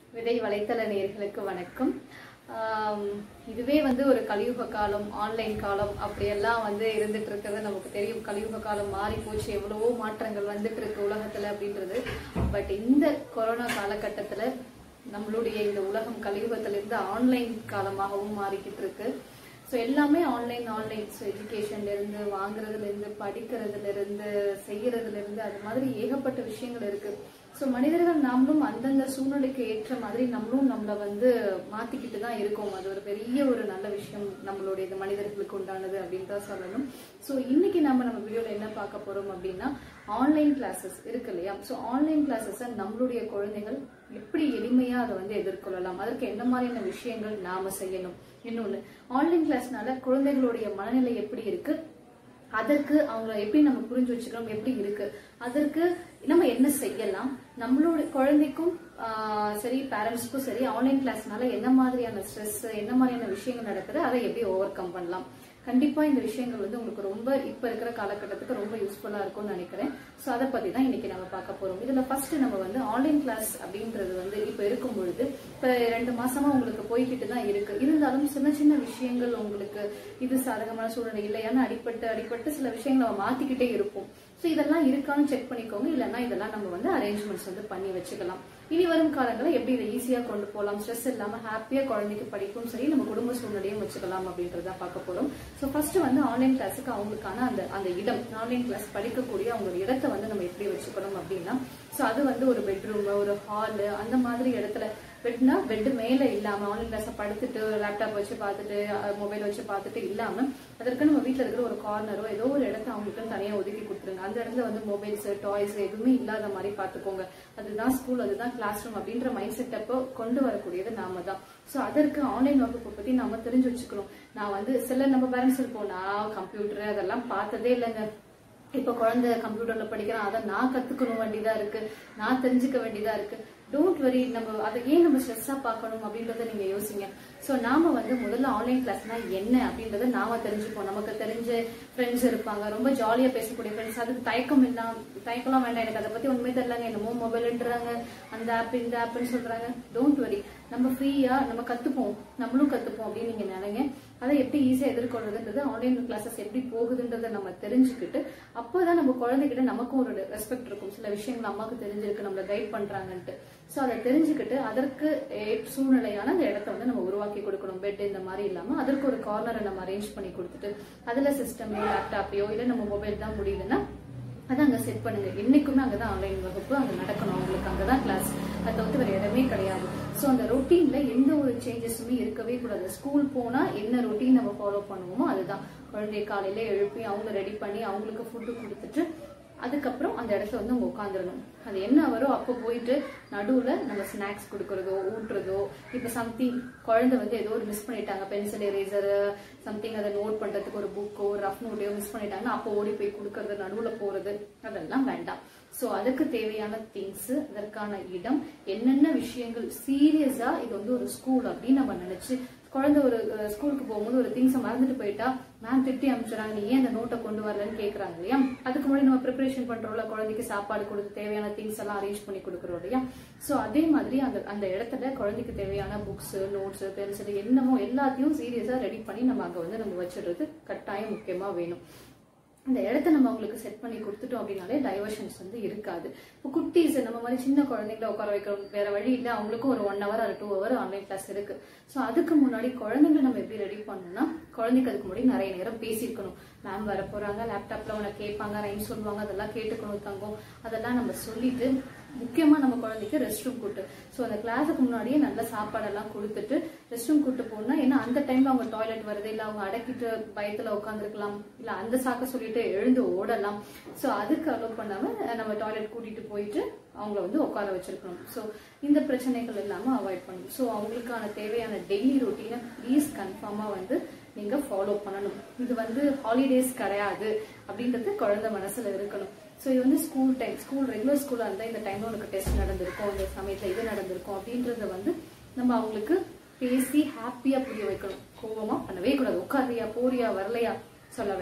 விதை வலைத்தள நேயர்களுக்கு வணக்கம் ஆம், இதுவே வந்து ஒரு கலியுக காலம் ஆன்லைன் காலம் அப்படியெல்லாம் வந்து இருந்துட்டு இருக்கிறது நமக்கு தெரியும் கலியுக காலம் மாறி போச்சு எவ்வளவோ மாற்றங்கள் வந்துட்டு இருக்கு உலகத்துல அப்படின்றது பட் இந்த கொரோனா காலகட்டத்துல நம்மளுடைய இந்த உலகம் கலியுகத்திலிருந்து ஆன்லைன் காலமாகவும் மாறிக்கிட்டு இருக்கு ஸோ எல்லாமே ஆன்லைன் ஆன்லைன் ஸோ எஜுகேஷன்ல இருந்து வாங்குறதுல இருந்து படிக்கிறதுல இருந்து செய்யறதுல இருந்து அது மாதிரி ஏகப்பட்ட விஷயங்கள் இருக்கு ஸோ மனிதர்கள் நாமளும் அந்தந்த சூழ்நிலைக்கு ஏற்ற மாதிரி நம்மளும் நம்மளை வந்து மாத்திக்கிட்டு தான் இருக்கோம் அது ஒரு பெரிய ஒரு நல்ல விஷயம் நம்மளுடைய இந்த மனிதர்களுக்கு உண்டானது அப்படின்னு தான் சொல்லணும் ஸோ இன்னைக்கு நம்ம நம்ம வீடியோல என்ன பார்க்க போறோம் அப்படின்னா ஆன்லைன் கிளாஸஸ் இருக்கு இல்லையா ஸோ ஆன்லைன் கிளாஸஸை நம்மளுடைய குழந்தைகள் எப்படி எளிமையா அதை வந்து எதிர்கொள்ளலாம் அதற்கு என்ன மாதிரியான விஷயங்கள் நாம செய்யணும் இன்னொன்னு ஆன்லைன் கிளாஸ்னால குழந்தைகளுடைய மனநிலை எப்படி இருக்கு அதற்கு அவங்கள எப்படி நம்ம புரிஞ்சு வச்சுக்கிறோம் எப்படி இருக்கு அதற்கு நம்ம என்ன செய்யலாம் நம்மளோட குழந்தைக்கும் ஆஹ், சரி பேரண்ட்ஸ்க்கும் சரி ஆன்லைன் கிளாஸ்னால என்ன மாதிரியான ஸ்ட்ரெஸ் என்ன மாதிரியான விஷயங்கள் நடக்குது அதை எப்படி ஓவர் கம் பண்ணலாம் கண்டிப்பா இந்த விஷயங்கள் வந்து உங்களுக்கு ரொம்ப இப்ப இருக்கிற காலகட்டத்துக்கு ரொம்ப யூஸ்ஃபுல்லா இருக்கும்னு நினைக்கிறேன் சோ அதை பத்தி தான் இன்னைக்கு நம்ம பார்க்க போறோம் இதுல ஃபர்ஸ்ட் நம்ம வந்து ஆன்லைன் கிளாஸ் அப்படின்றது வந்து இப்ப இருக்கும் பொழுது இப்ப ரெண்டு மாசமா உங்களுக்கு போய்கிட்டு தான் இருக்கு இருந்தாலும் சின்ன சின்ன விஷயங்கள் உங்களுக்கு இது சாதகமான சூழ்நிலை இல்லையான்னு அடிப்பட்டு அடிப்பட்டு சில விஷயங்களை நம்ம மாத்திக்கிட்டே இருப்போம் ஸோ இதெல்லாம் இருக்கான்னு செக் பண்ணிக்கோங்க இல்லைன்னா இதெல்லாம் நம்ம வந்து அரேஞ்ச்மெண்ட்ஸ் வந்து பண்ணி வச்சுக்கலாம் இனி வரும் காலங்களில் எப்படி இதை ஈஸியாக கொண்டு போகலாம் ஸ்ட்ரெஸ் இல்லாமல் ஹாப்பியாக குழந்தைக்கு படிப்பும் சரி நம்ம குடும்ப சூழ்நிலையும் வச்சுக்கலாம் அப்படின்றத பார்க்க போகிறோம் ஸோ ஃபர்ஸ்ட் வந்து ஆன்லைன் கிளாஸுக்கு அவங்களுக்கான அந்த அந்த இடம் ஆன்லைன் கிளாஸ் படிக்கக்கூடிய அவங்களோட இடத்த வந்து நம்ம எப்படி வச்சுக்கணும் அப்படின்னா ஸோ அது வந்து ஒரு பெட்ரூம் ஒரு ஹாலு அந்த மாதிரி இடத்துல பெட்னா பெட் மேல இல்லாம ஆன்லைன் கிளாஸ் படுத்துட்டு லேப்டாப் வச்சு பார்த்துட்டு மொபைல் வச்சு பார்த்துட்டு இல்லாம அதற்கு நம்ம வீட்ல இருக்கிற ஒரு கார்னரோ ஏதோ ஒரு இடத்த அவங்களுக்கு தனியா ஒதுக்கி கொடுத்துருங்க அந்த இடத்துல வந்து மொபைல்ஸ் டாய்ஸ் எதுவுமே இல்லாத மாதிரி பாத்துக்கோங்க அதுதான் ஸ்கூல் அதுதான் கிளாஸ் ரூம் அப்படின்ற மைண்ட் செட்டப்போ கொண்டு வரக்கூடியது நாம தான் ஸோ அதற்கு ஆன்லைன் வகுப்பு பத்தி நாம தெரிஞ்சு வச்சுக்கணும் நான் வந்து சில நம்ம பேரண்ட்ஸ் இருப்போம் நான் கம்ப்யூட்டர் அதெல்லாம் பார்த்ததே இல்லைங்க இப்ப குழந்தை கம்ப்யூட்டர்ல படிக்கிறான் அதை நான் கத்துக்கணும் வேண்டியதா இருக்கு நான் தெரிஞ்சுக்க வேண்டியதா இருக்கு டோன்ட் வரி நம்ம அதை ஏன் நம்ம ஸ்ட்ரெஸ்ஸா பார்க்கணும் அப்படின்றத நீங்க யோசிங்க சோ நாம வந்து முதல்ல ஆன்லைன் கிளாஸ்னா என்ன அப்படின்றத நாம தெரிஞ்சுப்போம் நமக்கு தெரிஞ்ச ஃப்ரெண்ட்ஸ் இருப்பாங்க ரொம்ப ஜாலியா பேசக்கூடிய ஃப்ரெண்ட்ஸ் அதுக்கு தயக்கம் இல்லாம தயக்கம்லாம் வேண்டாம் எனக்கு அதை பத்தி உண்மை தெரியலங்க என்னமோ மொபைல்ன்றாங்க அந்த ஆப் இந்த ஆப்னு சொல்றாங்க டோன்ட் வரி நம்ம ஃப்ரீயா நம்ம கத்துப்போம் நம்மளும் கத்துப்போம் அப்படின்னு நீங்க நினைங்க அதை எப்படி ஈஸியா எதிர்கொள்றதுன்றது ஆன்லைன் கிளாஸஸ் எப்படி போகுதுன்றதை நம்ம தெரிஞ்சுக்கிட்டு அப்போதான் நம்ம குழந்தைகிட்ட நமக்கும் ஒரு ரெஸ்பெக்ட் இருக்கும் சில விஷயங்கள் அம்மாவுக்கு தெரிஞ்சிருக்கு நம்மள கைட் பண்றாங்கன்ட்டு சோ அதை தெரிஞ்சுக்கிட்டு அதற்கு ஏ- சூழ்நிலையான அந்த இடத்த வந்து நம்ம உருவாக்கி கொடுக்கணும் பெட் இந்த மாதிரி இல்லாம அதற்கு ஒரு கார்னரை நம்ம அரேஞ்ச் பண்ணி கொடுத்துட்டு அதுல சிஸ்டமையோ லேப்டாப்பையோ இல்ல நம்ம மொபைல் தான் முடியுதுன்னா அதை அங்க செட் பண்ணுங்க என்னைக்குமே அங்கதான் ஆன்லைன் வகுப்பு அங்க நடக்கணும் அவங்களுக்கு அங்கதான் கிளாஸ் அதை தவிர்த்து வேற இடமே கிடையாது சோ அந்த ரொட்டீன்ல எந்த ஒரு சேஞ்சஸுமே இருக்கவே கூடாது ஸ்கூல் போனா என்ன ரொட்டீன் நம்ம ஃபாலோ பண்ணுவோமோ அதுதான் குழந்தைய காலையில எழுப்பி அவங்க ரெடி பண்ணி அவங்களுக்கு ஃபுட்டு கொடுத்துட்டு அதுக்கப்புறம் அந்த இடத்துல வந்து அவங்க உட்காந்துடணும் அது என்ன வரும் அப்போ போயிட்டு நடுவுல நம்ம ஸ்நாக்ஸ் கொடுக்கறதோ ஊட்டுறதோ இப்ப சம்திங் குழந்தை வந்து ஏதோ ஒரு மிஸ் பண்ணிட்டாங்க பென்சில் எரேசர் சம்திங் அதை நோட் பண்றதுக்கு ஒரு புக்கோ ரஃப் நோட்டையோ மிஸ் பண்ணிட்டாங்கன்னா அப்போ ஓடி போய் கொடுக்கறது நடுவுல போறது அதெல்லாம் வேண்டாம் சோ அதுக்கு தேவையான திங்ஸ் அதற்கான இடம் என்னென்ன விஷயங்கள் சீரியஸா இது வந்து ஒரு ஸ்கூல் அப்படின்னு நம்ம நினைச்சு குழந்தை ஒரு அஹ், ஸ்கூலுக்கு போகும்போது ஒரு திங்ஸை மறந்துட்டு போயிட்டா மேம் திட்டி அனுப்பிச்சுறாங்க நீ ஏன் அந்த நோட்டை கொண்டு வரலன்னு கேக்குறாங்க இல்லையா அதுக்கு முன்னாடி நம்ம ப்ரிப்பரேஷன் பண்றோம்ல குழந்தைக்கு சாப்பாடு கொடுத்து தேவையான திங்ஸ் எல்லாம் அரேஞ்ச் பண்ணி கொடுக்குறோம் இல்லையா சோ அதே மாதிரி அந்த அந்த இடத்துல குழந்தைக்கு தேவையான புக்ஸ் நோட்ஸ் பென்சில் என்னமோ எல்லாத்தையும் சீரியஸா ரெடி பண்ணி நம்ம அங்க வந்து நம்ம வச்சிடுறது கட்டாயம் முக்கியமா வேணும் அந்த இடத்த நம்ம அவங்களுக்கு செட் பண்ணி கொடுத்துட்டோம் அப்படின்னாலே டைவர்ஷன்ஸ் வந்து இருக்காது இப்போ குட்டீஸ் நம்ம மாதிரி சின்ன குழந்தைங்கள உட்கார வைக்கிறோம் வேற வழி இல்லை அவங்களுக்கும் ஒரு ஒன் ஹவர் அது டூ ஹவர் ஆன்லைன் கிளாஸ் இருக்கு ஸோ அதுக்கு முன்னாடி குழந்தைங்களை நம்ம எப்படி ரெடி பண்ணணும்னா குழந்தைக்கு அதுக்கு முன்னாடி நிறைய நேரம் பேசியிருக்கணும் மேம் வர போறாங்க லேப்டாப்ல உன கேட்பாங்க ரைம் சொல்லுவாங்க அதெல்லாம் கேட்டுக்கணும் தங்கம் அதெல்லாம் நம்ம சொல்லிட்டு முக்கியமா நம்ம குழந்தைக்கு ரெஸ்ட் ரூம் கூட்டு ஸோ அந்த கிளாஸுக்கு முன்னாடியே நல்ல சாப்பாடெல்லாம் கொடுத்துட்டு ரெஸ்ட் ரூம் கூட்டு போனா ஏன்னா அந்த டைம்ல அவங்க டாய்லெட் வருது இல்ல அவங்க அடக்கிட்டு பயத்துல உட்காந்துருக்கலாம் இல்ல அந்த சாக்க சொல்லிட்டு எழுந்து ஓடலாம் ஸோ அதுக்கு அலோவ் பண்ணாம நம்ம டாய்லெட் கூட்டிட்டு போயிட்டு அவங்கள வந்து உட்கார வச்சிருக்கணும் ஸோ இந்த பிரச்சனைகள் இல்லாம அவாய்ட் பண்ணணும் ஸோ அவங்களுக்கான தேவையான டெய்லி ரொட்டீனை ப்ளீஸ் கன்ஃபார்மா வந்து நீங்க ஃபாலோ பண்ணணும் இது வந்து ஹாலிடேஸ் கிடையாது அப்படின்றது குழந்தை மனசுல இருக்கணும் ஸோ இது வந்து ஸ்கூல் டைம் ஸ்கூல் ரெகுலர் ஸ்கூலா இருந்தா இந்த டைம்ல உனக்கு டெஸ்ட் நடந்திருக்கும் இந்த சமயத்துல இது நடந்திருக்கும் அப்படின்றத வந்து நம்ம அவங்களுக்கு பேசி ஹாப்பியா புரிய வைக்கணும் கோவமா பண்ணவே கூடாது உட்காரியா போறியா வரலையா சொல்ல வேண்டாம்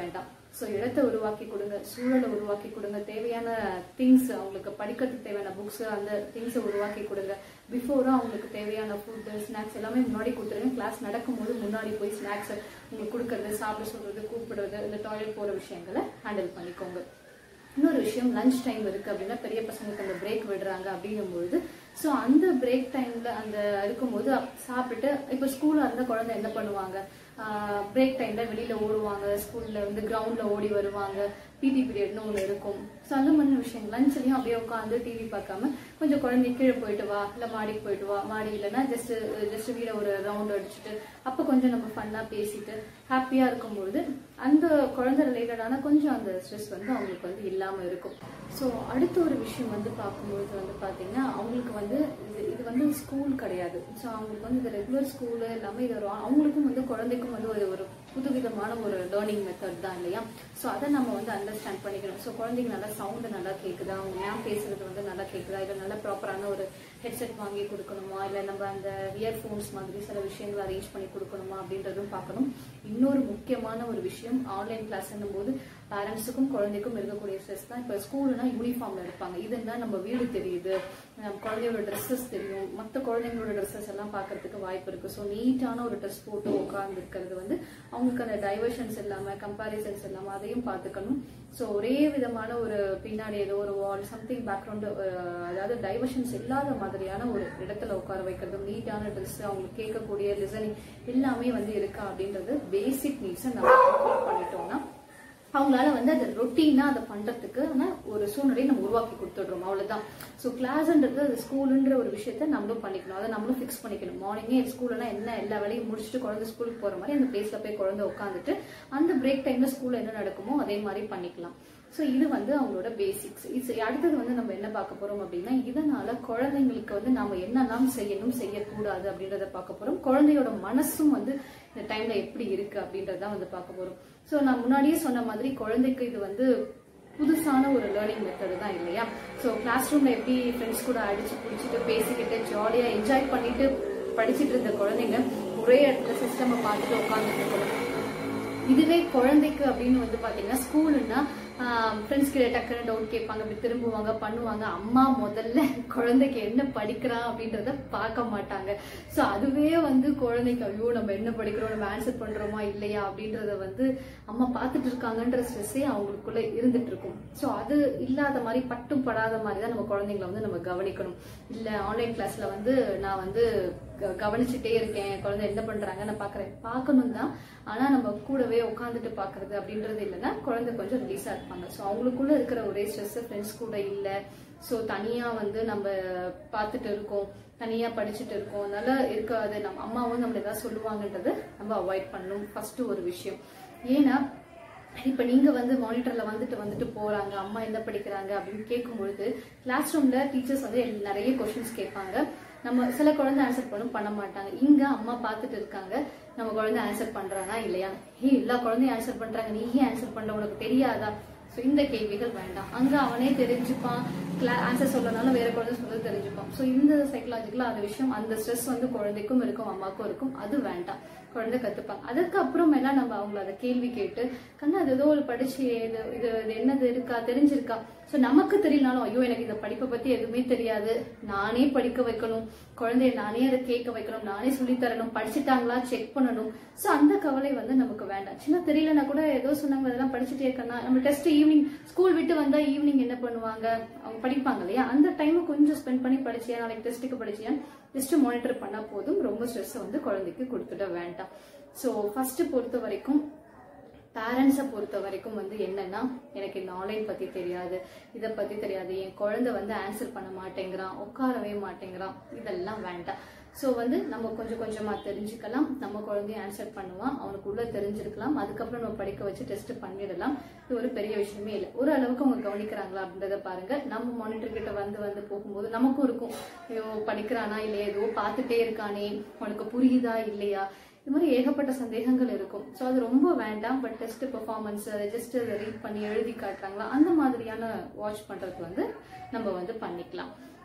ஸோ இடத்தை உருவாக்கி கொடுங்க சூழலை உருவாக்கி கொடுங்க தேவையான திங்ஸ் அவங்களுக்கு படிக்கிறதுக்கு தேவையான புக்ஸ் அந்த திங்ஸை உருவாக்கி கொடுங்க பிஃபோராக அவங்களுக்கு தேவையான ஃபுட்டு ஸ்நாக்ஸ் எல்லாமே முன்னாடி கொடுத்துருங்க கிளாஸ் நடக்கும்போது முன்னாடி போய் ஸ்நாக்ஸ் உங்களுக்கு கொடுக்கறது சாப்பிட சொல்றது கூப்பிடுறது இந்த டாய்லெட் போகிற விஷயங்களை ஹேண்டில் பண்ணிக்கோங்க இன்னொரு விஷயம் லஞ்ச் டைம் இருக்கு அப்படின்னா பெரிய பசங்களுக்கு அந்த பிரேக் விடுறாங்க அப்படிங்கும்பொழுது ஸோ அந்த பிரேக் டைம்ல அந்த இருக்கும்போது அப்- சாப்பிட்டு இப்போ ஸ்கூல்ல இருந்த குழந்தை என்ன பண்ணுவாங்க பிரேக் டைம்ல வெளியில ஓடுவாங்க ஸ்கூல்ல வந்து கிரவுண்ட்ல ஓடி வருவாங்க பிடி பீரியட்னு ஒன்று இருக்கும் ஸோ அந்த மாதிரி விஷயம் லஞ்ச்லயும் அப்படியே உட்காந்து டிவி பார்க்காம கொஞ்சம் குழந்தை கீழே போயிட்டு வா இல்லை மாடிக்கு போயிட்டு வா மாடி இல்லைன்னா ஜஸ்ட் ஜஸ்ட் வீட ஒரு ரவுண்ட் அடிச்சுட்டு அப்போ கொஞ்சம் நம்ம ஃபன்னா பேசிட்டு ஹாப்பியா இருக்கும்பொழுது அந்த குழந்தை ரிலேட்டடான கொஞ்சம் அந்த ஸ்ட்ரெஸ் வந்து அவங்களுக்கு வந்து இல்லாம இருக்கும் ஸோ அடுத்த ஒரு விஷயம் வந்து பார்க்கும்பொழுது வந்து பாத்தீங்கன்னா அவங்களுக்கு வந்து இது இது வந்து ஸ்கூல் கிடையாது ஸோ அவங்களுக்கு வந்து இது ரெகுலர் ஸ்கூலு எல்லாமே இது ஒரு அவங்களுக்கும் வந்து குழந்தைக்கும் வந்து ஒரு ஒரு புதுவிதமான ஒரு லேர்னிங் மெத்தட் தான் இல்லையா ஸோ அதை நம்ம வந்து அண்டர்ஸ்டாண்ட் பண்ணிக்கணும் ஸோ குழந்தைங்க நல்லா சவுண்டு நல்லா கேட்குதா அவங்க மேம் பேசுறது வந்து நல்லா கேட்குதா இல்லை நல்ல ப்ராப்பரான ஒரு ஹெட்செட் வாங்கி கொடுக்கணுமா இல்லை நம்ம அந்த இயர்ஃபோன்ஸ் மாதிரி சில விஷயங்களை அரேஞ்ச் பண்ணி கொடுக்கணுமா அப்படின்றதும் பார்க்கணும் இன்னொரு முக்கியமான ஒரு விஷயம் ஆன்லைன் கிளாஸ்ன்னும் போது பேரண்ட்ஸுக்கும் குழந்தைக்கும் இருக்கக்கூடிய ஸ்ட்ரெஸ் தான் இப்போ ஸ்கூல்னா யூனிஃபார்ம்ல இருப்பாங்க இதுன்னா நம்ம வீடு தெரியுது நம்ம குழந்தையோட ட்ரெஸ்ஸஸ் தெரியும் மற்ற குழந்தைங்களோட ட்ரெஸ்ஸஸ் எல்லாம் பார்க்கறதுக்கு வாய்ப்பு இருக்கு ஸோ நீட்டான ஒரு ட்ரெஸ் போட்டு உட்கார்ந்து இருக்கிறது வந்து அவங்களுக்கு அந்த டைவர்ஷன்ஸ் இல்லாம கம்பாரிசன்ஸ் இல்லாம அதையும் பார்த்துக்கணும் ஸோ ஒரே விதமான ஒரு பின்னாடி ஏதோ ஒரு வால் சம்திங் பேக்ரவுண்டு அதாவது டைவர்ஷன்ஸ் இல்லாத மாதிரியான ஒரு இடத்துல உட்கார வைக்கிறது நீட்டான ட்ரெஸ் அவங்களுக்கு கேட்கக்கூடிய லிசனிங் எல்லாமே வந்து இருக்கா அப்படின்றது பேசிக் நீட்ஸை நம்ம fulfill பண்ணிட்டோம்னா அவங்களால வந்து அதை ரொட்டீனா அதை பண்றதுக்கு ஆனா ஒரு சூழ்நிலையை நம்ம உருவாக்கி கொடுத்துடுறோம் அவ்வளவுதான் ஸோ கிளாஸ்ன்றது அது ஸ்கூலுன்ற ஒரு விஷயத்த நம்மளும் பண்ணிக்கணும் அதை நம்மளும் ஃபிக்ஸ் பண்ணிக்கணும் மார்னிங்கே ஸ்கூல்னா என்ன எல்லா வேலையும் முடிச்சுட்டு குழந்தை ஸ்கூலுக்கு போற மாதிரி அந்த பிளேஸ்ல போய் குழந்தை உட்காந்துட்டு அந்த பிரேக் டைம்ல ஸ்கூல்ல என்ன நடக்குமோ அதே மாதிரி பண்ணிக்கலாம் ஸோ இது வந்து அவங்களோட பேசிக்ஸ் இது அடுத்தது வந்து நம்ம என்ன பார்க்க போறோம் அப்படின்னா இதனால குழந்தைங்களுக்கு வந்து நாம என்னெல்லாம் செய்யணும் செய்யக்கூடாது அப்படின்றத பார்க்க போறோம் குழந்தையோட மனசும் வந்து இந்த டைம்ல எப்படி இருக்கு அப்படின்றத வந்து பார்க்க போறோம் ஸோ நான் முன்னாடியே சொன்ன மாதிரி குழந்தைக்கு இது வந்து புதுசான ஒரு லேர்னிங் மெத்தட் தான் இல்லையா ஸோ கிளாஸ் ரூம்ல எப்படி ஃப்ரெண்ட்ஸ் கூட அடிச்சு பிடிச்சிட்டு பேசிக்கிட்டு ஜாலியா என்ஜாய் பண்ணிட்டு படிச்சிட்டு இருந்த குழந்தைங்க ஒரே இடத்துல சிஸ்டமை பார்த்துட்டு உட்காந்துட்டு இருக்கணும் இதுவே குழந்தைக்கு அப்படின்னு வந்து பாத்தீங்கன்னா ஸ்கூலுன்னா ஃப்ரெண்ட்ஸ் கிட்ட டக்குன்னு டவுட் கேட்பாங்க அப்படி திரும்புவாங்க பண்ணுவாங்க அம்மா முதல்ல குழந்தைக்கு என்ன படிக்கிறான் அப்படின்றத பார்க்க மாட்டாங்க ஸோ அதுவே வந்து குழந்தைக்கு ஐயோ நம்ம என்ன படிக்கிறோம் நம்ம ஆன்சர் பண்றோமா இல்லையா அப்படின்றத வந்து அம்மா பார்த்துட்டு இருக்காங்கன்ற ஸ்ட்ரெஸ்ஸே அவங்களுக்குள்ள இருந்துட்டு இருக்கும் ஸோ அது இல்லாத மாதிரி பட்டும் படாத மாதிரி தான் நம்ம குழந்தைங்களை வந்து நம்ம கவனிக்கணும் இல்லை ஆன்லைன் கிளாஸ்ல வந்து நான் வந்து க- கவனிச்சுட்டே இருக்கேன் குழந்தை என்ன பண்றாங்க நான் பாக்குறேன் பார்க்கணும் தான் ஆனா நம்ம கூடவே உட்காந்துட்டு பாக்குறது அப்படின்றது இல்லைன்னா குழந்தை கொஞ்சம் ரிலீஸா இருப்பாங்க ஸோ அவங்களுக்குள்ள இருக்கிற ஒரே ஸ்ட்ரெஸ் ஃப்ரெண்ட்ஸ் கூட இல்ல ஸோ தனியா வந்து நம்ம பார்த்துட்டு இருக்கோம் தனியா படிச்சுட்டு இருக்கோம் அதனால இருக்காது நம்ம அம்மாவும் நம்மள ஏதாவது சொல்லுவாங்கன்றதை நம்ம அவாய்ட் பண்ணணும் ஃபர்ஸ்ட் ஒரு விஷயம் ஏன்னா இப்ப நீங்க வந்து மானிட்டர்ல வந்துட்டு வந்துட்டு போறாங்க அம்மா என்ன படிக்கிறாங்க அப்படின்னு கேட்கும்பொழுது கிளாஸ் ரூம்ல டீச்சர்ஸ் வந்து எல்- நிறைய கொஸ்டின்ஸ் கேட்பாங்க நம்ம சில குழந்தை ஆன்சர் பண்ணும் பண்ண மாட்டாங்க இங்க அம்மா பார்த்துட்டு இருக்காங்க நம்ம குழந்தை ஆன்சர் பண்றானா இல்லையா ஏ எல்லா குழந்தையும் ஆன்சர் பண்றாங்க நீ ஏன் ஆன்சர் பண்ற உனக்கு தெரியாதா ஸோ இந்த கேள்விகள் வேண்டாம் அங்க அவனே தெரிஞ்சுப்பான் ஆன்சர் சொல்லனாலும் வேற குழந்தை சொல்ல தெரிஞ்சுப்பான் ஸோ இந்த சைக்கலாஜிக்கலா அந்த விஷயம் அந்த ஸ்ட்ரெஸ் வந்து குழந்தைக்கும் இருக்கும் அம்மாக்கும் இருக்கும் அது வேண்டாம் குழந்தை கத்துப்பாங்க அதுக்கப்புறமேலாம் நம்ம அவங்கள அதை கேள்வி கேட்டு கண்ணா அது ஏதோ ஒரு படிச்சு இது இது இது என்னது இருக்கா தெரிஞ்சிருக்கா ஸோ நமக்கு தெரியலனாலும் ஐயோ எனக்கு இந்த படிப்பை பத்தி எதுவுமே தெரியாது நானே படிக்க வைக்கணும் குழந்தைய நானே அதை கேட்க வைக்கணும் நானே சொல்லித் தரணும் படிச்சுட்டாங்களா செக் பண்ணணும் ஸோ அந்த கவலை வந்து நமக்கு வேண்டாம் சின்ன தெரியலனா கூட ஏதோ சொன்னாங்க அதெல்லாம் படிச்சுட்டே இருக்கனா நம்ம டெஸ்ட் ஈவினிங் ஸ்கூல் விட்டு வந்தா ஈவினிங் என்ன பண்ணுவாங்க அவங்க படிப்பாங்க இல்லையா அந்த டைம் கொஞ்சம் ஸ்பெண்ட் பண்ணி படிச்சியா நாளைக்கு டெஸ்ட்டுக்கு படிச்சியா ஜஸ்ட் மானிட்டர் பண்ணா போதும் ரொம்ப ஸ்ட்ரெஸ் வந்து குழந்தைக்கு கொடுத்துட வேண்டாம் ஸோ ஃபர்ஸ்ட் பொறுத்த வரைக்கும் பேரண்ட்ஸை பொறுத்த வரைக்கும் வந்து என்னன்னா எனக்கு இந்த ஆன்லைன் பத்தி தெரியாது இதை பத்தி தெரியாது என் குழந்தை வந்து ஆன்சர் பண்ண மாட்டேங்கிறான் உட்காரவே மாட்டேங்கிறான் இதெல்லாம் வேண்டாம் ஸோ வந்து நம்ம கொஞ்சம் கொஞ்சமா தெரிஞ்சுக்கலாம் நம்ம குழந்தைய ஆன்சர் பண்ணுவான் அவனுக்கு உள்ள தெரிஞ்சிருக்கலாம் அதுக்கப்புறம் நம்ம படிக்க வச்சு டெஸ்ட் பண்ணிடலாம் இது ஒரு பெரிய விஷயமே இல்லை ஒரு அளவுக்கு அவங்க கவனிக்கிறாங்களா அப்படின்றத பாருங்க நம்ம மானிட்டர் கிட்ட வந்து வந்து போகும்போது நமக்கும் இருக்கும் ஐயோ படிக்கிறானா இல்லையா ஏதோ பார்த்துட்டே இருக்கானே உனக்கு புரியுதா இல்லையா இது மாதிரி ஏகப்பட்ட சந்தேகங்கள் இருக்கும் ஸோ அது ரொம்ப வேண்டாம் பட் டெஸ்ட் பெர்ஃபார்மன்ஸ் அதை ஜஸ்ட் அதை ரீட் பண்ணி எழுதி காட்டுறாங்களா அந்த மாதிரியான வாட்ச் பண்றதுக்கு வந்து நம்ம வந்து பண்ணிக்கலாம்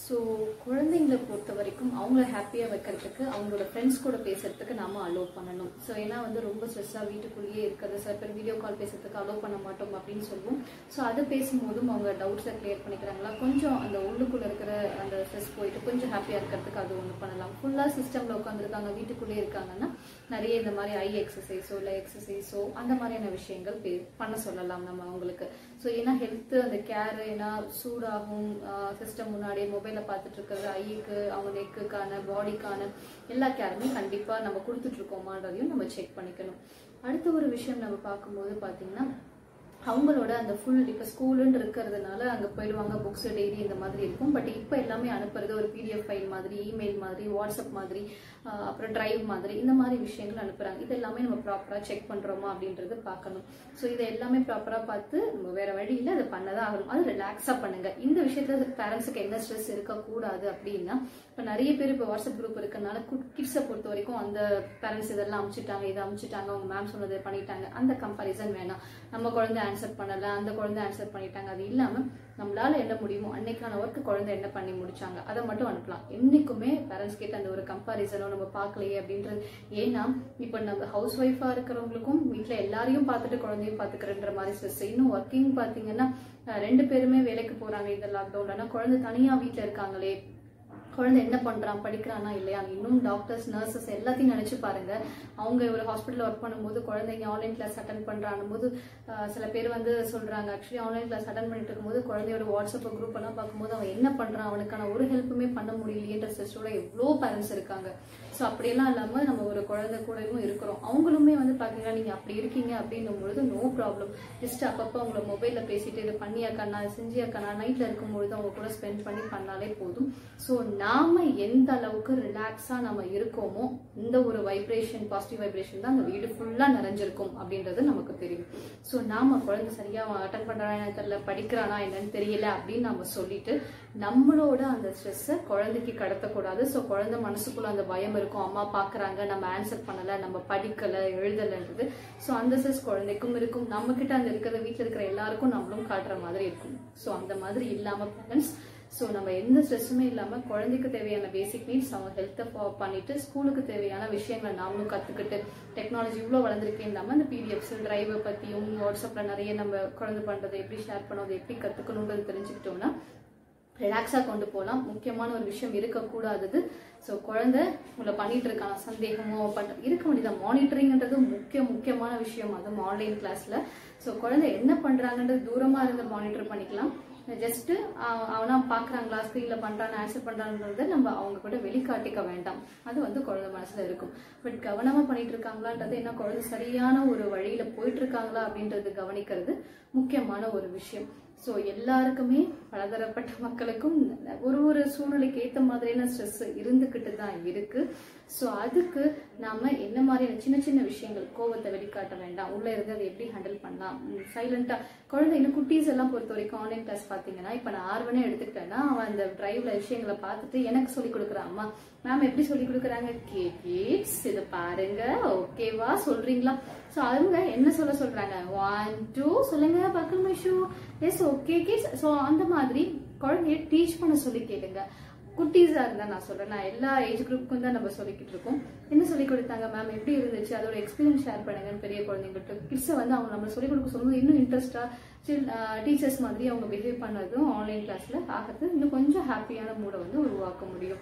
ஸோ குழந்தைங்களை பொறுத்த வரைக்கும் அவங்கள ஹாப்பியாக வைக்கிறதுக்கு அவங்களோட ஃப்ரெண்ட்ஸ் கூட பேசுறதுக்கு நாம அலோவ் பண்ணணும் ஸோ ஏன்னா வந்து ரொம்ப ஸ்ட்ரெஸ்ஸாக வீட்டுக்குள்ளேயே இருக்கிறது சில பேர் வீடியோ கால் பேசுறதுக்கு அலோவ் பண்ண மாட்டோம் அப்படின்னு சொல்லுவோம் ஸோ அது பேசும்போதும் அவங்க டவுட்ஸை கிளியர் பண்ணிக்கிறாங்களா கொஞ்சம் அந்த உள்ளுக்குள்ளே இருக்கிற அந்த ஸ்ட்ரெஸ் போயிட்டு கொஞ்சம் ஹாப்பியாக இருக்கிறதுக்கு அது ஒன்று பண்ணலாம் ஃபுல்லாக சிஸ்டமில் உட்காந்துருக்காங்க வீட்டுக்குள்ளேயே இருக்காங்கன்னா நிறைய இந்த மாதிரி ஐ எக்ஸசைஸோ இல்லை எக்ஸசைஸோ அந்த மாதிரியான விஷயங்கள் பே- பண்ண சொல்லலாம் நம்ம அவங்களுக்கு ஸோ ஏன்னா ஹெல்த் அந்த கேர் ஏன்னா சூடாகும் சிஸ்டம் முன்னாடியே மொபைலில் பார்த்துட்டு இருக்கிறது ஐக்கு அவங்க நெக்குக்கான பாடிக்கான எல்லா கேருமே கண்டிப்பாக நம்ம கொடுத்துட்டு இருக்கோமான்றதையும் நம்ம செக் பண்ணிக்கணும் அடுத்த ஒரு விஷயம் நம்ம பார்க்கும்போது பார்த்தீங்கன்னா அவங்களோட அந்த ஃபுல் இப்போ ஸ்கூலுன்னு இருக்கிறதுனால அங்கே போயிடுவாங்க புக்ஸ் டெய்லி இந்த மாதிரி இருக்கும் பட் இப்போ எல்லாமே அனுப்புறது ஒரு பிடிஎஃப் ஃபைல் மாதிரி இமெயில் மாதிரி வாட்ஸ்அப் மாதிரி ஆஹ் அப்புறம் டிரைவ் மாதிரி இந்த மாதிரி விஷயங்கள் அனுப்புறாங்க இது எல்லாமே நம்ம ப்ராப்பராக செக் பண்ணுறோமா அப்படின்றது பார்க்கணும் ஸோ இதை எல்லாமே ப்ராப்பராக பார்த்து நம்ம வேற வழியில் அதை பண்ணதான் ஆகணும் அது ரிலாக்ஸாக பண்ணுங்க இந்த விஷயத்துல பேரண்ட்ஸுக்கு என்ன ஸ்ட்ரெஸ் இருக்கக்கூடாது அப்படின்னா இப்போ நிறைய பேர் இப்போ வாட்ஸ்அப் குரூப் இருக்கறனால கிட்ஸை பொறுத்த வரைக்கும் அந்த பேரண்ட்ஸ் இதெல்லாம் அமுச்சிட்டாங்க இதை அமுச்சிட்டாங்க அவங்க மேம் சொன்னதை பண்ணிட்டாங்க அந்த கம்பாரிசன் வேணாம் நம்ம குழந்தை ஆன்சர் பண்ணல அந்த குழந்தை ஆன்சர் பண்ணிட்டாங்க அது இல்லாம நம்மளால என்ன முடியுமோ அன்னைக்கான ஒர்க் குழந்தை என்ன பண்ணி முடிச்சாங்க அதை மட்டும் அனுப்பலாம் என்னைக்குமே பேரண்ட்ஸ் கிட்ட அந்த ஒரு கம்பாரிசனோ நம்ம பார்க்கலையே அப்படின்றது ஏன்னா இப்போ நம்ம ஹவுஸ் ஒய்ஃபா இருக்கிறவங்களுக்கும் வீட்ல எல்லாரையும் பார்த்துட்டு குழந்தையும் பார்த்துக்கிறன்ற மாதிரி ஸ்ட்ரெஸ் இன்னும் ஒர்க்கிங் பாத்தீங்கன்னா அஹ் ரெண்டு பேருமே வேலைக்கு போறாங்க இந்த லாக்டவுன்ல குழந்தை தனியா வீட்ல இருக்காங்களே குழந்தை என்ன பண்றான் படிக்கிறானா இல்லையா இன்னும் டாக்டர்ஸ் நர்சஸ் எல்லாத்தையும் நினைச்சு பாருங்க அவங்க ஒரு ஹாஸ்பிட்டல் ஒர்க் பண்ணும்போது குழந்தைங்க ஆன்லைன் கிளாஸ் அட்டன் பண்றாங்க போது ஆஹ், சில பேர் வந்து சொல்றாங்க ஆக்சுவலி ஆன்லைன் கிளாஸ் அட்டன் பண்ணிட்டு இருக்கும்போது குழந்தையோட வாட்ஸ்அப் குரூப் எல்லாம் பார்க்கும்போது அவன் என்ன பண்றான் அவனுக்கான ஒரு ஹெல்ப்புமே பண்ண முடியலையேன்ற ஸ்ட்ரெஸ்ஸோட எவ்வளோ பேரண்ட்ஸ் இருக்காங்க ஸோ அப்படியெல்லாம் இல்லாம நம்ம ஒரு குழந்தை கூடவும் இருக்கிறோம் அவங்களுமே வந்து பாத்தீங்கன்னா நீங்க அப்படி இருக்கீங்க அப்படின்னும் பொழுது நோ ப்ராப்ளம் ஜஸ்ட் அப்பப்போ அவங்கள மொபைல்ல பேசிட்டு இது பண்ணியாக்கண்ணா செஞ்சியாக்கண்ணா நைட்ல இருக்கும்பொழுது அவங்க கூட ஸ்பெண்ட் பண்ணி பண்ணாலே போதும் ஸோ நாம எந்த அளவுக்கு ரிலாக்ஸா நம்ம இருக்கோமோ இந்த ஒரு வைப்ரேஷன் பாசிட்டிவ் வைப்ரேஷன் தான் அந்த வீடு ஃபுல்லா நிறைஞ்சிருக்கும் அப்படின்றது நமக்கு தெரியும் ஸோ நாம குழந்தை சரியா அட்டன் பண்றானா என்னன்னு தெரியல படிக்கிறானா என்னன்னு தெரியல அப்படின்னு நம்ம சொல்லிட்டு நம்மளோட அந்த ஸ்ட்ரெஸ்ஸை குழந்தைக்கு கடத்தக்கூடாது ஸோ குழந்தை மனசுக்குள்ள அந்த பயம் இருக்கும் அம்மா பாக்குறாங்க நம்ம ஆன்சர் பண்ணல நம்ம படிக்கல எழுதலைன்றது ஸோ அந்த ஸ்ட்ரெஸ் குழந்தைக்கும் இருக்கும் நம்ம கிட்ட அந்த இருக்கிற வீட்டில் இருக்கிற எல்லாருக்கும் நம்மளும் காட்டுற மாதிரி இருக்கும் ஸோ அந்த மாதிரி இல்லாம பேரண்ட்ஸ் ஸோ நம்ம எந்த ஸ்ட்ரெஸ்ஸுமே இல்லாம குழந்தைக்கு தேவையான பேசிக் நீட்ஸ் அவங்க ஹெல்த்தை பண்ணிட்டு ஸ்கூலுக்கு தேவையான விஷயங்களை நாமளும் கத்துக்கிட்டு டெக்னாலஜி இவ்வளோ வளர்ந்துருக்கே இல்லாம அந்த பிடிஎஃப்ஸ் டிரைவை பத்தியும் வாட்ஸ்அப்ல நிறைய நம்ம குழந்தை பண்றதை எப்படி ஷேர் பண்ணோம் எப்படி கத்துக்கணுன்றது தெரிஞ்சுக்கிட்டோம்னா ரிலாக்ஸாக கொண்டு போகலாம் முக்கியமான ஒரு விஷயம் இருக்கக்கூடாதது ஸோ குழந்தை உங்களை பண்ணிட்டு இருக்கான சந்தேகமோ பண்ண இருக்க வேண்டியது மானிட்டரிங்ன்றது முக்கிய முக்கியமான விஷயம் அதுவும் ஆன்லைன் கிளாஸ்ல ஸோ குழந்தை என்ன பண்றாங்கன்றது தூரமா இருந்து மானிட்டர் பண்ணிக்கலாம் ஜஸ்ட் அவனா பாக்குறாங்களா ஸ்க்ரீன்ல பண்றான்னு ஆன்சர் பண்றான்றத நம்ம அவங்க கூட வெளிக்காட்டிக்க வேண்டாம் அது வந்து குழந்தை மனசுல இருக்கும் பட் கவனமா பண்ணிட்டு இருக்காங்களான்றது என்ன குழந்தை சரியான ஒரு வழியில போயிட்டு இருக்காங்களா அப்படின்றது கவனிக்கிறது முக்கியமான ஒரு விஷயம் ஸோ எல்லாருக்குமே பலதரப்பட்ட மக்களுக்கும் ஒரு ஒரு சூழ்நிலைக்கு ஏற்ற மாதிரியான ஸ்ட்ரெஸ் இருந்துக்கிட்டு தான் இருக்கு ஸோ அதுக்கு நாம என்ன மாதிரியான சின்ன சின்ன விஷயங்கள் கோவத்தை வெளிக்காட்ட வேண்டாம் உள்ள இருந்து அதை எப்படி ஹேண்டில் பண்ணலாம் சைலண்டா குழந்தை இன்னும் குட்டீஸ் எல்லாம் பொறுத்த வரைக்கும் ஆன்லைன் கிளாஸ் பார்த்தீங்கன்னா இப்போ நான் ஆர்வனே எடுத்துக்கிட்டேன்னா அவன் அந்த டிரைவ்ல விஷயங்களை பார்த்துட்டு எனக்கு சொல்லி கொடுக்குறான் அம்மா மேம் எப்படி சொல்லி கொடுக்குறாங்க கே கிட்ஸ் இதை பாருங்க ஓகேவா சொல்றீங்களா ஸோ அவங்க என்ன சொல்ல சொல்றாங்க ஒன் டூ சொல்லுங்க பக்கம் ஷூ எஸ் ஓகே கிட்ஸ் ஸோ அந்த மாதிரி குழந்தைய டீச் பண்ண சொல்லி கேளுங்க குட்டீஸா இருந்தா நான் சொல்றேன் நான் எல்லா ஏஜ் குரூப்புக்கும் தான் நம்ம சொல்லிக்கிட்டு இருக்கோம் என்ன சொல்லி கொடுத்தாங்க மேம் எப்படி இருந்துச்சு அதோட எக்ஸ்பீரியன்ஸ் ஷேர் பண்ணுங்கன்னு பெரிய குழந்தைங்கள்ட்ட கிட்ஸை வந்து அவங்க நம்ம சொல்லிக் கொடுக்க சொல்லும்போது இன்னும் இன்ட்ரெஸ்டா டீச்சர்ஸ் மாதிரி அவங்க பிஹேவ் பண்ணதும் ஆன்லைன் கிளாஸ்ல ஆகிறது இன்னும் கொஞ்சம் ஹாப்பியான மூடை வந்து உருவாக்க முடியும்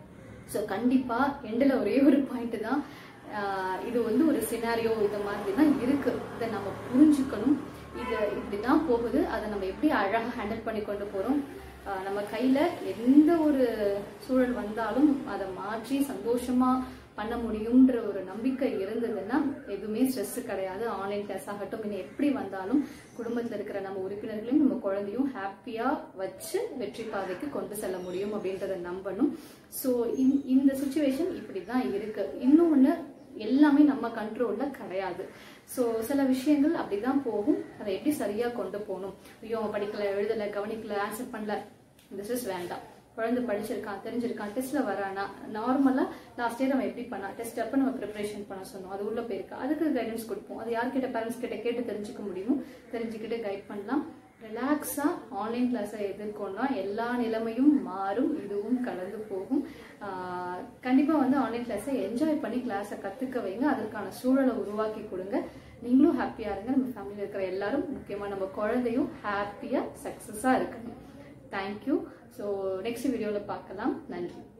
ஸோ கண்டிப்பா எண்டில் ஒரே ஒரு பாயிண்ட் தான் ஆஹ் இது வந்து ஒரு சினாரியோ இது மாதிரி தான் இருக்கு இதை நம்ம புரிஞ்சுக்கணும் இது இப்படிதான் போகுது அதை நம்ம எப்படி அழகாக ஹேண்டில் பண்ணி கொண்டு போறோம் ஆஹ் நம்ம கையில எந்த ஒரு சூழல் வந்தாலும் அதை மாற்றி சந்தோஷமா பண்ண முடியும்ன்ற ஒரு நம்பிக்கை இருந்ததுன்னா எதுவுமே ஸ்ட்ரெஸ் கிடையாது ஆன்லைன் கிளாஸ் ஆகட்டும் இன்னும் எப்படி வந்தாலும் குடும்பத்தில் இருக்கிற நம்ம உறுப்பினர்களையும் நம்ம குழந்தையும் ஹாப்பியா வச்சு வெற்றி பாதைக்கு கொண்டு செல்ல முடியும் அப்படின்றத நம்பணும் ஸோ இந்த சுச்சுவேஷன் இப்படி தான் இருக்கு இன்னொன்று எல்லாமே நம்ம கண்ட்ரோல்ல கிடையாது ஸோ சில விஷயங்கள் அப்படிதான் போகும் அதை எப்படி சரியா கொண்டு போகணும் ஐயோ அவன் படிக்கல எழுதல கவனிக்கல ஆன்சர் பண்ணல இந்த ஸ்ட்ரெஸ் வேண்டாம் குழந்தை படிச்சிருக்கான் தெரிஞ்சிருக்கான் டெஸ்ட்ல வரானா நார்மலா லாஸ்ட் இயர் அவன் எப்படி பண்ணா டெஸ்ட் அப்ப நம்ம ப்ரிப்பரேஷன் பண்ண சொன்னோம் அது உள்ள போயிருக்கா அதுக்கு கைடன்ஸ் கொடுப்போம் அது யார்கிட்ட பேரண்ட்ஸ் கிட்ட கேட்டு தெரிஞ்சுக்க முடியுமோ தெரிஞ்சுக்கிட்டு கைட் பண்ணலாம் ரிலாக்ஸாக ஆன்லைன் கிளாஸை எதிர்கொண்டா எல்லா நிலைமையும் மாறும் இதுவும் கடந்து போகும் கண்டிப்பாக வந்து ஆன்லைன் கிளாஸை என்ஜாய் பண்ணி கிளாஸை கற்றுக்க வைங்க அதற்கான சூழலை உருவாக்கி கொடுங்க நீங்களும் ஹாப்பியாக இருங்க நம்ம ஃபேமிலியில் இருக்கிற எல்லாரும் முக்கியமாக நம்ம குழந்தையும் ஹாப்பியாக சக்ஸஸாக இருக்கணும் தேங்க்யூ ஸோ நெக்ஸ்ட் வீடியோவில் பார்க்கலாம் நன்றி